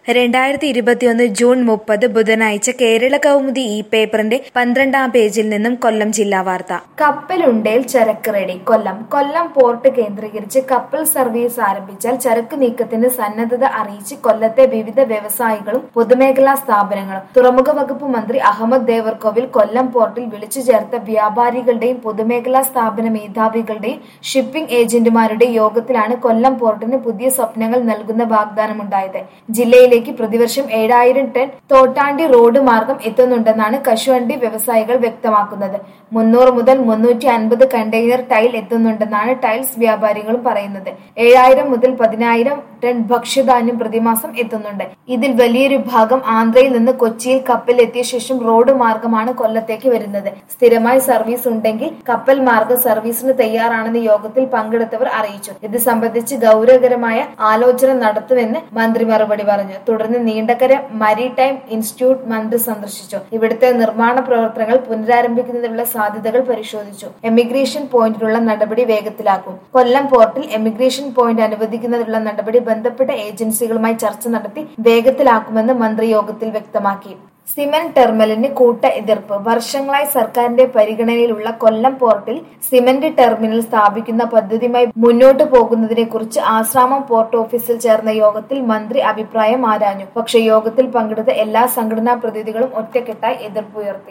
രണ്ടായിരത്തി ഇരുപത്തിയൊന്ന് ജൂൺ മുപ്പത് ബുധനാഴ്ച കേരള കൗമുദി ഇ പേപ്പറിന്റെ പന്ത്രണ്ടാം പേജിൽ നിന്നും കൊല്ലം ജില്ലാ വാർത്ത കപ്പലുണ്ടേൽ ചരക്ക് റെഡി കൊല്ലം കൊല്ലം പോർട്ട് കേന്ദ്രീകരിച്ച് കപ്പൽ സർവീസ് ആരംഭിച്ചാൽ ചരക്ക് നീക്കത്തിന് സന്നദ്ധത അറിയിച്ച് കൊല്ലത്തെ വിവിധ വ്യവസായികളും പൊതുമേഖലാ സ്ഥാപനങ്ങളും തുറമുഖ വകുപ്പ് മന്ത്രി അഹമ്മദ് ദേവർകോവിൽ കൊല്ലം പോർട്ടിൽ വിളിച്ചു ചേർത്ത വ്യാപാരികളുടെയും പൊതുമേഖലാ സ്ഥാപന മേധാവികളുടെയും ഷിപ്പിംഗ് ഏജന്റുമാരുടെയും യോഗത്തിലാണ് കൊല്ലം പോർട്ടിന് പുതിയ സ്വപ്നങ്ങൾ നൽകുന്ന വാഗ്ദാനമുണ്ടായത് ജില്ലയിലേക്ക് പ്രതിവർഷം ഏഴായിരം ടൺ തോട്ടാണ്ടി റോഡ് മാർഗം എത്തുന്നുണ്ടെന്നാണ് കശുവണ്ടി വ്യവസായികൾ വ്യക്തമാക്കുന്നത് മുന്നൂറ് മുതൽ മുന്നൂറ്റി അൻപത് കണ്ടെയ്നർ ടൈൽ എത്തുന്നുണ്ടെന്നാണ് ടൈൽസ് വ്യാപാരികളും പറയുന്നത് ഏഴായിരം മുതൽ പതിനായിരം ടൺ ഭക്ഷ്യധാന്യം പ്രതിമാസം എത്തുന്നുണ്ട് ഇതിൽ വലിയൊരു ഭാഗം ആന്ധ്രയിൽ നിന്ന് കൊച്ചിയിൽ കപ്പൽ എത്തിയ ശേഷം റോഡ് മാർഗമാണ് കൊല്ലത്തേക്ക് വരുന്നത് സ്ഥിരമായി സർവീസ് ഉണ്ടെങ്കിൽ കപ്പൽ മാർഗ സർവീസിന് തയ്യാറാണെന്ന് യോഗത്തിൽ പങ്കെടുത്തവർ അറിയിച്ചു ഇത് സംബന്ധിച്ച് ഗൗരവകരമായ ആലോചന നടത്തുമെന്ന് മന്ത്രി മറുപടി പറഞ്ഞു തുടർന്ന് നീണ്ടകര മരിടൈം ഇൻസ്റ്റിറ്റ്യൂട്ട് മന്ത്രി സന്ദർശിച്ചു ഇവിടുത്തെ നിർമ്മാണ പ്രവർത്തനങ്ങൾ പുനരാരംഭിക്കുന്നതിനുള്ള സാധ്യതകൾ പരിശോധിച്ചു എമിഗ്രേഷൻ പോയിന്റിലുള്ള നടപടി വേഗത്തിലാക്കും കൊല്ലം പോർട്ടിൽ എമിഗ്രേഷൻ പോയിന്റ് അനുവദിക്കുന്നതിനുള്ള നടപടി ബന്ധപ്പെട്ട ഏജൻസികളുമായി ചർച്ച നടത്തി വേഗത്തിലാക്കുമെന്ന് മന്ത്രി യോഗത്തിൽ വ്യക്തമാക്കി സിമന്റ് ടെർമിനലിന് കൂട്ട എതിർപ്പ് വർഷങ്ങളായി സർക്കാരിന്റെ പരിഗണനയിലുള്ള കൊല്ലം പോർട്ടിൽ സിമന്റ് ടെർമിനൽ സ്ഥാപിക്കുന്ന പദ്ധതിയുമായി മുന്നോട്ടു പോകുന്നതിനെ കുറിച്ച് ആശ്രാമം പോർട്ട് ഓഫീസിൽ ചേർന്ന യോഗത്തിൽ മന്ത്രി അഭിപ്രായം ആരാഞ്ഞു പക്ഷേ യോഗത്തിൽ പങ്കെടുത്ത എല്ലാ സംഘടനാ പ്രതിനിധികളും ഒറ്റക്കെട്ടായി എതിർപ്പുയർത്തി